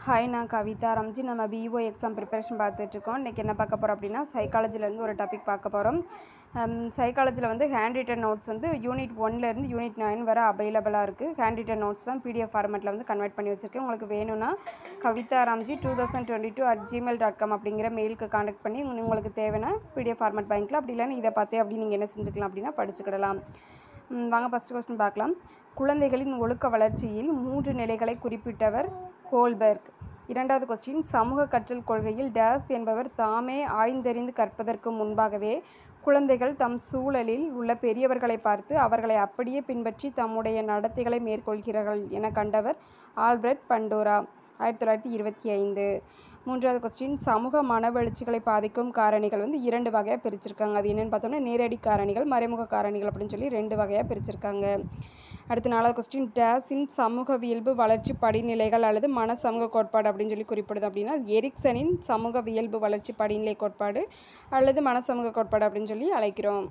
hi நான் கவிதா ரம்ஜி நம்ம PO exam preparation பார்த்துட்ருக்கோம் இன்றைக்கி என்ன பார்க்க போகிறோம் அப்படின்னா சைக்காலஜிலேருந்து ஒரு டாபிக் பார்க்க போகிறோம் சைக்காலஜியில் வந்து ஹேண்ட் ரிட்டன் நோட்ஸ் வந்து யூனிட் ஒன்லேருந்து யூனிட் நைன் வரை அவைலபிளாக இருக்குது ஹேண்ட் ரிட்டன் நோட்ஸ் தான் பிடிஎஃப் ஃபார்மேட்டில் வந்து கன்வெர்ட் பண்ணி வச்சுருக்கேன் உங்களுக்கு வேணும்னா Kavitha Ramji two thousand twenty two at Gmail dot com அப்படிங்கிற மெயிலுக்கு காண்டக்ட் பண்ணி உங்க- உங்களுக்கு தேவைன்னா பிடிஎஃப் ஃபார்மேட் வாங்கிக்கலாம் அப்படி இல்லைன்னா இதை பார்த்தே அப்படி நீங்கள் என்ன செஞ்சுக்கலாம் அப்படின்னா படிச்சுக்கிடலாம் ம், வாங்க ஃபஸ்ட் கொஸ்டின் பார்க்கலாம் குழந்தைகளின் ஒழுக்க வளர்ச்சியில் மூன்று நிலைகளை குறிப்பிட்டவர் கோல்பெர்க் இரண்டாவது கொஸ்டின் சமூக கற்றல் கொள்கையில் டேஸ் என்பவர் தாமே ஆய்ந்தறிந்து கற்பதற்கு முன்பாகவே குழந்தைகள் தம் சூழலில் உள்ள பெரியவர்களை பார்த்து அவர்களை அப்படியே பின்பற்றி தம்முடைய நடத்தைகளை மேற்கொள்கிறார்கள் என கண்டவர் ஆல்பர்ட் பண்டோரா ஆயிரத்தி தொள்ளாயிரத்தி இருபத்தி ஐந்து மூன்றாவது கொஸ்டின் சமூக மனவெழுச்சிகளை பாதிக்கும் காரணிகள் வந்து இரண்டு வகையாக பிரிச்சிருக்காங்க அது என்னென்னு பார்த்தோம்னா நேரடி காரணிகள் மறைமுக காரணிகள் அப்படின்னு சொல்லி ரெண்டு வகையாக பிரிச்சிருக்காங்க அடுத்து நாலாவது கொஸ்டின் டேஸின் சமூகவியல்பு வளர்ச்சி படிநிலைகள் அல்லது மன சமூக கோட்பாடு அப்படின்னு சொல்லி குறிப்பிடுது அப்படின்னா எரிக்சனின் சமூகவியல்பு வளர்ச்சி படிநிலை கோட்பாடு அல்லது மன சமூக கோட்பாடு அப்படின்னு சொல்லி அழைக்கிறோம்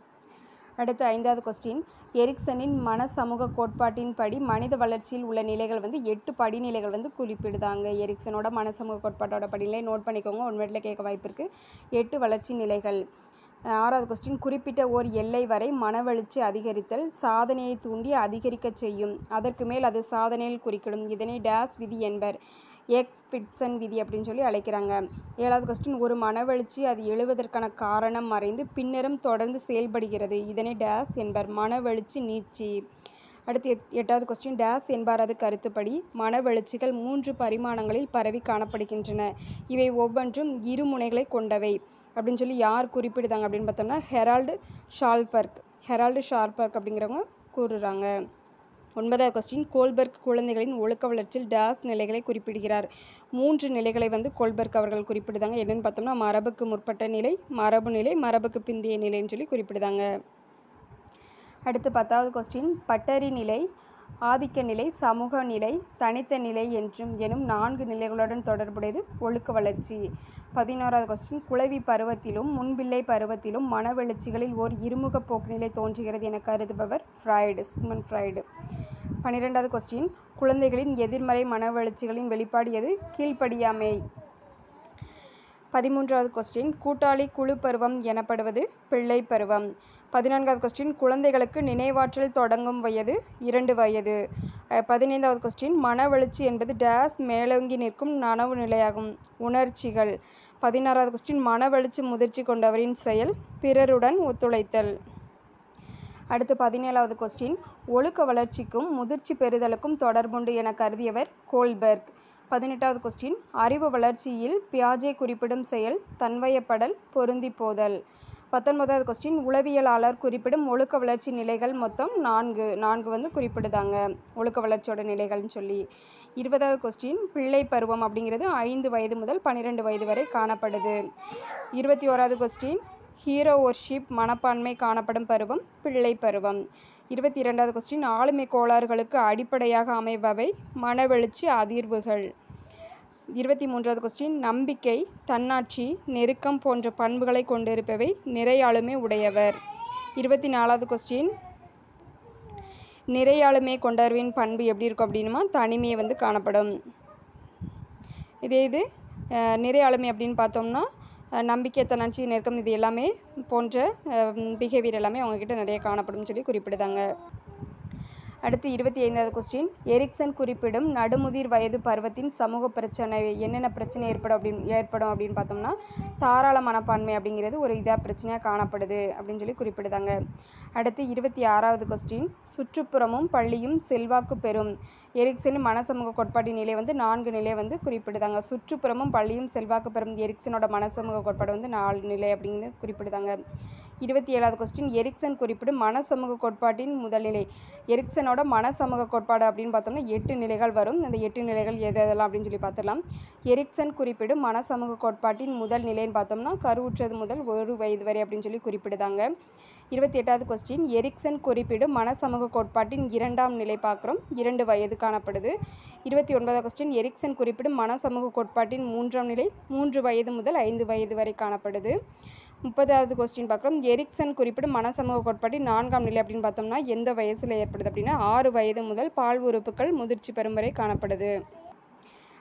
அடுத்து ஐந்தாவது கொஸ்டின் எரிக்சனின் மன சமூக கோட்பாட்டின்படி மனித வளர்ச்சியில் உள்ள நிலைகள் வந்து எட்டு படிநிலைகள் வந்து குறிப்பிடுதாங்க எரிக்சனோட மன சமூக கோட்பாட்டோட படிநிலை நோட் பண்ணிக்கோங்க ஒன் வேர்டில் கேட்க வாய்ப்பு இருக்குது எட்டு வளர்ச்சி நிலைகள் அஹ் ஆறாவது கொஸ்டின் குறிப்பிட்ட ஓர் எல்லை வரை மனவளர்ச்சி அதிகரித்தல் சாதனையை தூண்டி அதிகரிக்கச் செய்யும் அதற்கு மேல் அது சாதனையில் குறிக்கிடும் இதனை டேஸ் விதி என்பர் எக்ஸ் ஃபிட்சன் விதி அப்படின்னு சொல்லி அழைக்கிறாங்க ஏழாவது கொஸ்டின் ஒரு மனவெழுச்சி அது எழுவதற்கான காரணம் மறைந்து பின்னரும் தொடர்ந்து செயல்படுகிறது இதனை டேஸ் என்பர் மனவெழுச்சி நீட்சி அடுத்து எட்- எட்டாவது கொஸ்டின் டேஸ் என்பாரது கருத்துப்படி மனவெழுச்சிகள் மூன்று பரிமாணங்களில் பரவி காணப்படுகின்றன இவை ஒவ்வொன்றும் இரு முனைகளை கொண்டவை அப்படின்னு சொல்லி யார் குறிப்பிடுதாங்க அப்படின்னு பார்த்தோம்னா ஹெரால்டு ஷால்பர்க் ஹெரால்டு ஷால்பர்க் அப்படிங்கிறவங்க கூறுறாங்க ஒன்பதாவது கொஸ்டின் கோல்பர்க் குழந்தைகளின் ஒழுக்க வளர்ச்சியில் டேஸ் நிலைகளை குறிப்பிடுகிறார் மூன்று நிலைகளை வந்து கோல்பர்க் அவர்கள் குறிப்பிடுதாங்க என்னென்னு பார்த்தோம்னா மரபுக்கு முற்பட்ட நிலை மரபு நிலை மரபுக்கு பிந்தைய நிலைன்னு சொல்லி குறிப்பிடுதாங்க அடுத்து பத்தாவது கொஸ்டின் பட்டறி நிலை ஆதிக்க நிலை சமூக நிலை தனித்த நிலை என்றும் எனும் நான்கு நிலைகளுடன் தொடர்புடையது ஒழுக்க வளர்ச்சி பதினோராவது கொஸ்டின் குளவி பருவத்திலும் முன்பிள்ளை பருவத்திலும் மனவெழுச்சிகளில் ஓர் இருமுக போக்குநிலை தோன்றுகிறது என கருதுபவர் ஃப்ராய்டு சிக்மன் ஃப்ராய்டு பன்னிரெண்டாவது கொஸ்டின் குழந்தைகளின் எதிர்மறை மனவெழுச்சிகளின் வெளிப்பாடு எது கீழ்ப்படியாமை பதிமூன்றாவது கொஸ்டின் கூட்டாளி குழு பருவம் எனப்படுவது பிள்ளை பருவம் பதினான்காவது கொஸ்டின் குழந்தைகளுக்கு நினைவாற்றல் தொடங்கும் வயது இரண்டு வயது அஹ், பதினைந்தாவது கொஸ்டின் மனவெழுச்சி என்பது டேஸ் மேலோங்கி நிற்கும் நனவு நிலையாகும் உணர்ச்சிகள் பதினாறாவது கொஸ்டின் மனவெழுச்சி முதிர்ச்சி கொண்டவரின் செயல் பிறருடன் ஒத்துழைத்தல் அடுத்து பதினேழாவது கொஸ்டின் ஒழுக்க வளர்ச்சிக்கும் முதிர்ச்சி பெறுதலுக்கும் தொடர்புண்டு என கருதியவர் கோல்பெர்க் பதினெட்டாவது கொஸ்டின் அறிவு வளர்ச்சியில் பியாஜே குறிப்பிடும் செயல் தன்வயப்படல் பொருந்தி போதல் பத்தொன்பதாவது கொஸ்டின் உளவியலாளர் குறிப்பிடும் ஒழுக்க வளர்ச்சி நிலைகள் மொத்தம் நான்கு நான்கு வந்து குறிப்பிடுதாங்க ஒழுக்க வளர்ச்சியோட நிலைகள்னு சொல்லி இருபதாவது கொஸ்டின் பிள்ளை பருவம் அப்படிங்கிறது ஐந்து வயது முதல் பன்னிரெண்டு வயது வரை காணப்படுது இருபத்தி ஓராவது கொஸ்டின் ஹீரோ ஒர்ஷிப் மனப்பான்மை காணப்படும் பருவம் பிள்ளை பருவம் இருபத்தி இரண்டாவது கொஸ்டின் ஆளுமை கோளாறுகளுக்கு அடிப்படையாக அமைபவை மனவெழுச்சி அதிர்வுகள் இருபத்தி மூன்றாவது கொஸ்டின் நம்பிக்கை தன்னாட்சி நெருக்கம் போன்ற பண்புகளை கொண்டிருப்பவை நிறையாளுமை உடையவர் இருபத்தி நாலாவது கொஸ்டின் நிறையாளுமை கொண்டவரின் பண்பு எப்படி இருக்கும் அப்படின்னா தனிமையை வந்து காணப்படும் இதே இது அஹ், நிறையாளுமை அப்படின்னு பார்த்தோம்னா அஹ், நம்பிக்கை தன்னாட்சி நெருக்கம் இது எல்லாமே போன்ற பிஹேவியர் எல்லாமே அவங்கக்கிட்ட நிறைய காணப்படும்னு சொல்லி குறிப்பிடுதாங்க அடுத்து இருபத்தி ஐந்தாவது கொஸ்டின் எரிக்சன் குறிப்பிடும் நடுமுதிர் வயது பருவத்தின் சமூக பிரச்சனை என்னென்ன பிரச்சனை ஏற்படும் அப்படின்னு ஏற்படும் அப்படின்னு பார்த்தோம்னா தாராள மனப்பான்மை அப்படிங்கிறது ஒரு இதாக பிரச்சனையாக காணப்படுது அப்படின்னு சொல்லி குறிப்பிடுதாங்க அடுத்து இருபத்தி ஆறாவது கொஸ்டின் சுற்றுப்புறமும் பள்ளியும் செல்வாக்கு பெறும் எரிக்சன் மனசமூக கோட்பாட்டின் நிலை வந்து நான்கு நிலை வந்து குறிப்பிடுதாங்க சுற்றுப்புறமும் பள்ளியும் செல்வாக்கு பெறும் எரிக்சனோட மனசமூக கோட்பாடு வந்து நாலு நிலை அப்படின்னு குறிப்பிடுதாங்க இருபத்தி ஏழாவது கொஸ்டின் எரிக்சன் குறிப்பிடும் மனசமூக கோட்பாட்டின் முதல்நிலை எரிக்சனோட மனசமூக கோட்பாடு அப்படின்னு பார்த்தோம்னா எட்டு நிலைகள் வரும் அந்த எட்டு நிலைகள் எது எதெல்லாம் அப்படின்னு சொல்லி பார்த்துடலாம் எரிக்சன் குறிப்பிடும் மனசமூக கோட்பாட்டின் முதல் நிலைன்னு பார்த்தோம்னா கருவுற்றது முதல் ஒரு வயது வரை அப்படின்னு சொல்லி குறிப்பிடுதாங்க இருபத்தி எட்டாவது கொஸ்டின் எரிக்சன் குறிப்பிடும் மனசமூக கோட்பாட்டின் இரண்டாம் நிலை பார்க்குறோம் இரண்டு வயது காணப்படுது இருபத்தி ஒன்பதாவது கொஸ்டின் எரிக்சன் குறிப்பிடும் மனசமூக கோட்பாட்டின் மூன்றாம் நிலை மூன்று வயது முதல் ஐந்து வயது வரை காணப்படுது முப்பதாவது கொஸ்டின் பார்க்குறோம் எரிக்சன் குறிப்பிடும் மனசமூக கோட்பாட்டின் நான்காம் நிலை அப்படின்னு பார்த்தோம்னா எந்த வயசில் ஏற்படுது அப்படின்னா ஆறு வயது முதல் பால் உறுப்புகள் முதிர்ச்சி பெறும் வரை காணப்படுது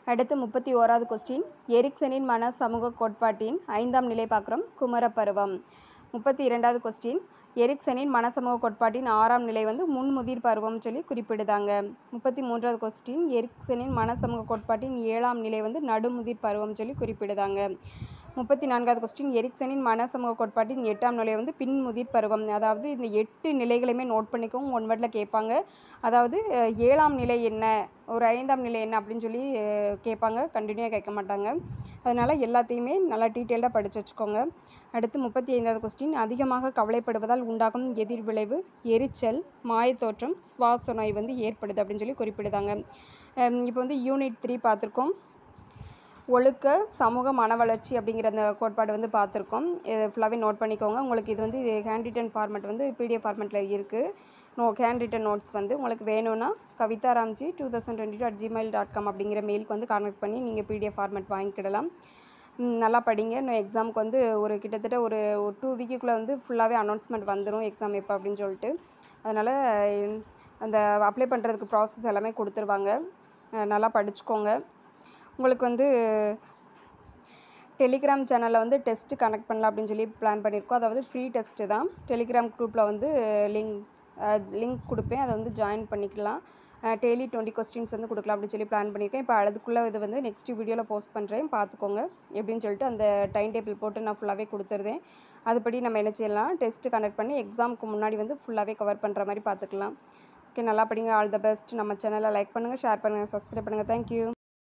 அடுத்து முப்பத்தி ஓராவது கொஸ்டின் எரிக்சனின் மன சமூக கோட்பாட்டின் ஐந்தாம் நிலை பார்க்குறோம் குமரப்பருவம் முப்பத்தி இரண்டாவது கொஸ்டின் எரிக்சனின் மனசமூக கோட்பாட்டின் ஆறாம் நிலை வந்து முன்முதிர் பருவம் சொல்லி குறிப்பிடுதாங்க முப்பத்தி மூன்றாவது கொஸ்டின் எரிக்சனின் மனசமூக கோட்பாட்டின் ஏழாம் நிலை வந்து நடுமுதிர் பருவம் சொல்லி குறிப்பிடுதாங்க முப்பத்தி நான்காவது கொஸ்டின் எரிக்சனின் மனசமூக கோட்பாட்டின் எட்டாம் நிலை வந்து பின்முதிர் பருவம் அதாவது இந்த எட்டு நிலைகளையுமே நோட் பண்ணிக்கவும் ஒன் வேர்டில் கேட்பாங்க அதாவது அஹ், ஏழாம் நிலை என்ன ஒரு ஐந்தாம் நிலை என்ன அப்படின்னு சொல்லி அஹ், கேட்பாங்க கண்டினியூவாக கேட்க மாட்டாங்க அதனால் எல்லாத்தையுமே நல்லா டீட்டெயில்டாக படித்து வச்சுக்கோங்க அடுத்து முப்பத்தி ஐந்தாவது கொஸ்டின் அதிகமாக கவலைப்படுவதால் உண்டாகும் எதிர்விளைவு எரிச்சல் மாயத்தோற்றம் சுவாச நோய் வந்து ஏற்படுது அப்படின்னு சொல்லி குறிப்பிடுதாங்க இப்போ வந்து யூனிட் த்ரீ பார்த்துருக்கோம் ஒழுக்க சமூக மன வளர்ச்சி அப்படிங்கிற அந்த கோட்பாடு வந்து பார்த்துருக்கோம் இது ஃபுல்லாகவே நோட் பண்ணிக்கோங்க உங்களுக்கு இது வந்து ஹேண்ட் ரிட்டன் ஃபார்மேட் வந்து பிடிஎஃப் ஃபார்மேட்டில் இருக்குது நோ ஹேண்ட் ரிட்டன் நோட்ஸ் வந்து உங்களுக்கு வேணும்னா Kavitha Ramji two thousand twenty two at Gmail dot com அப்படிங்கிற மெயிலுக்கு வந்து கான்டாக்ட் பண்ணி நீங்கள் பிடிஎஃப் ஃபார்மேட் வாங்கிக்கிடலாம் ம், நல்லா படிங்க இன்னும் எக்ஸாமுக்கு வந்து ஒரு கிட்டத்தட்ட ஒரு டூ வீக்குக்குள்ளே வந்து ஃபுல்லாகவே அனௌன்ஸ்மெண்ட் வந்துடும் எக்ஸாம் எப்போ அப்படின்னு சொல்லிட்டு அதனால் அந்த அப்ளை பண்ணுறதுக்கு ப்ராசஸ் எல்லாமே கொடுத்துருவாங்க அஹ் நல்லா படிச்சுக்கோங்க உங்களுக்கு வந்து டெலிகிராம் சேனலில் வந்து டெஸ்ட்டு கனெக்ட் பண்ணலாம் அப்படின்னு சொல்லி பிளான் பண்ணியிருக்கோம் அதாவது ஃப்ரீ டெஸ்ட்டு தான் டெலிகிராம் குரூப்பில் வந்து லிங்க் லிங்க் கொடுப்பேன் அதை வந்து ஜாயின் பண்ணிக்கலாம் டெய்லி டுவெண்ட்டி கொஸ்டின்ஸ் வந்து கொடுக்கலாம் அப்படின்னு சொல்லி பிளான் பண்ணியிருக்கேன் இப்போ அதுக்குள்ளே இது வந்து நெக்ஸ்ட் வீடியோவில் போஸ்ட் பண்ணுறேன் பார்த்துக்கோங்க எப்படின்னு சொல்லிட்டு அந்த டைம் டேபிள் போட்டு நான் ஃபுல்லாகவே கொடுத்துருந்தேன் அதுபடி நம்ம என்ன செய்யலாம் டெஸ்ட்டு கனெக்ட் பண்ணி எக்ஸாமுக்கு முன்னாடி வந்து ஃபுல்லாகவே கவர் பண்ணுற மாதிரி பார்த்துக்கலாம் ஓகே நல்லா படிங்க ஆல் த பெஸ்ட் நம்ம சேனலை லைக் பண்ணுங்கள் ஷேர் பண்ணுங்கள் சப்ஸ்கிரைப் பண்ணுங்கள் தேங்க்யூ